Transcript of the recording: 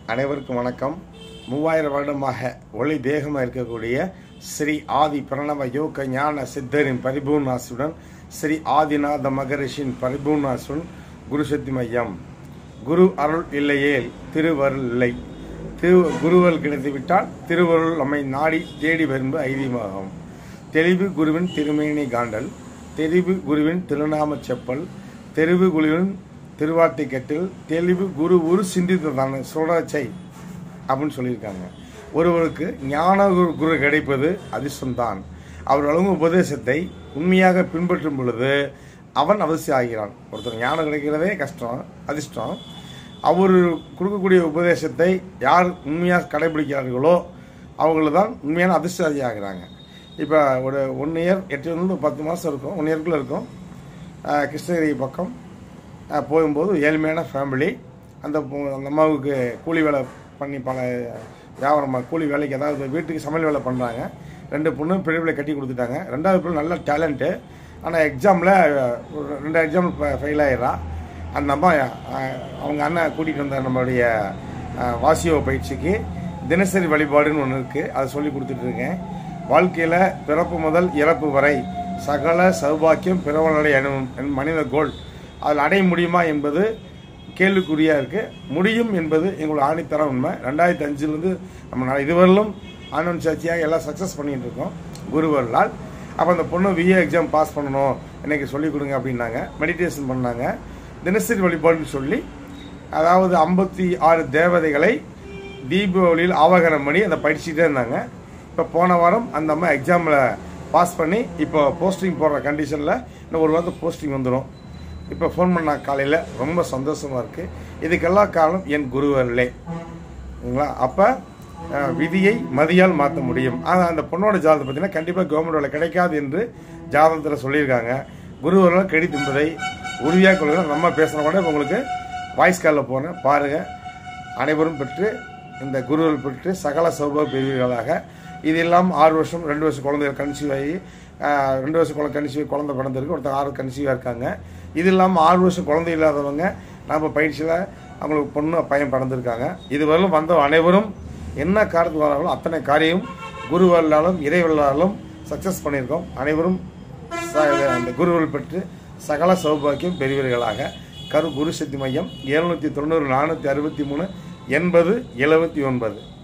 அனைவருக்கும் வணக்கம் மூவாயிரம் வருடமாக ஒளி தேகமாக இருக்கக்கூடிய ஸ்ரீ ஆதி பிரணவ யோக ஞான சித்தரின் பரிபூர்ணாசுடன் ஸ்ரீ ஆதிநாத மகரிஷின் பரிபூர்ணாசுடன் குருசக்தி மையம் குரு அருள் இல்லையேல் திருவருள் இல்லை திரு குருவல் கிடைத்துவிட்டால் திருவருள் நம்மை நாடி தேடி வரும்பு ஐதீகமாகும் தெளிவு குருவின் திருமேனி காண்டல் தெளிவு குருவின் திருநாம செப்பல் தெளிவு குருவின் திருவார்த்தை கட்டில் தெளிவு குரு ஒரு சிந்தித்ததான சுழற்சை அப்படின்னு சொல்லியிருக்காங்க ஒருவருக்கு ஞான குரு குரு கிடைப்பது அதிர்ஷ்டம்தான் அவர் வழங்கும் உபதேசத்தை உண்மையாக பின்பற்றும் பொழுது அவன் அவசியம் ஆகிறான் ஒருத்தர் ஞானம் கிடைக்கிறதே கஷ்டம் அதிர்ஷ்டம் அவர் கொடுக்கக்கூடிய உபதேசத்தை யார் உண்மையாக கடைபிடிக்கிறார்களோ அவங்கள தான் உண்மையான அதிர்ஷ்டவாதி ஆகிறாங்க இப்போ ஒரு ஒன் இயர் எட்டு வந்து பத்து மாதம் இருக்கும் ஒன் இயர்க்குள்ளே இருக்கும் அஹ் கிருஷ்ணகிரி பக்கம் அஹ் போகும்போது ஏழ்மையான ஃபேமிலி அந்த பொ- அந்த அம்மாவுக்கு கூலி வேலை பண்ணி பல வியாபாரம் கூலி வேலைக்கு அதாவது வீட்டுக்கு சமையல் வேலை பண்ணுறாங்க ரெண்டு பொண்ணு பெரிய பிள்ளை கட்டி கொடுத்துட்டாங்க ரெண்டாவது பிள்ளை நல்ல டேலண்ட்டு ஆனால் எக்ஸாமில் ஒரு ரெண்டு எக்ஸாம் ஃபெயில் ஆயிடுறா அந்த அம்மா அஹ், அவங்க அண்ணன் கூட்டிகிட்டு வந்த நம்மளுடைய அஹ், வாசியோ பயிற்சிக்கு தினசரி வழிபாடுன்னு ஒன்று இருக்குது அதை சொல்லி கொடுத்துட்டு இருக்கேன் வாழ்க்கையில் பிறப்பு முதல் இறப்பு வரை சகல சௌபாக்கியம் பிறவனடை அணும் என் மனித கோல் அதில் அடைய முடியுமா என்பது கேள்விக்குறியாக இருக்குது முடியும் என்பது எங்களோட ஆணித்தரம் உண்மை ரெண்டாயிரத்தி அஞ்சுலேருந்து நம்ம நா- இதுவரையிலும் ஆனவன் சாட்சியாக எல்லாம் சக்ஸஸ் பண்ணிட்டு இருக்கோம் குருவர்களால் அப்போ அந்த பொண்ணு விஏ எக்ஸாம் பாஸ் பண்ணணும் எனக்கு சொல்லிக் கொடுங்க அப்படின்னாங்க மெடிடேஷன் பண்ணாங்க தினசரி வழிபாடுன்னு சொல்லி அதாவது ஐம்பத்தி ஆறு தேவதைகளை தீபாவளியில் ஆவாகனம் பண்ணி அதை படிச்சுட்டே இருந்தாங்க இப்போ போன வாரம் அந்த அம்மா எக்ஸாமில் பாஸ் பண்ணி இப்போ போஸ்டிங் போடுற கண்டிஷனில் இன்னும் ஒரு வாரத்துக்கு போஸ்டிங் வந்துடும் இப்போ ஃபோன் பண்ண காலையில் ரொம்ப சந்தோஷமாக இருக்குது இதுக்கெல்லாம் காரணம் என் குருவர்களே சரிங்களா அப்போ விதியை மதியால் மாற்ற முடியும் ஆனால் அந்த பொண்ணோட ஜாதகத்தை பார்த்தீங்கன்னா கண்டிப்பாக கவர்மெண்ட் வேலை கிடைக்காது என்று ஜாதகத்தில் சொல்லியிருக்காங்க குருவர்கள் கெடித்து என்பதை உறுதியாக கொள்கிறோம் நம்ம பேசுகிற கூட இப்ப உங்களுக்கு வாய்ஸ் காலில் போகிறேன் பாருங்கள் அனைவரும் பெற்று இந்த குருவல் பெற்று சகல சௌப பெறுவீர்களாக இது இல்லாமல் ஆறு வருஷம் ரெண்டு வருஷம் குழந்தைகள் கன்சீவ் ஆகி ஆஹ், ரெண்டு வருஷம் குழந்தை கன்சீவ் குழந்தை பிறந்திருக்கு ஒருத்தர் ஆறு கன்சீவாக இருக்காங்க இது இல்லாமல் ஆறு வருஷம் குழந்தை இல்லாதவங்க நம்ம பயிற்சியில் அவங்களுக்கு பொண்ணு பையன் பிறந்திருக்காங்க இதுவரையிலும் வந்த அனைவரும் என்ன காரணத்துக்கு வராங்களோ அத்தனை காரியம் குருவல்லாலும் இறைவல்லாலும் சக்ஸஸ் பண்ணியிருக்கோம் அனைவரும் ச- அந்த குருவல் பெற்று சகல சௌபாக்கியம் பெறுவீர்களாக கரு குரு சக்தி மையம் எழுநூற்றி தொண்ணூறு நானூற்றி அறுபத்தி மூணு எண்பது எழுபத்தி ஒன்பது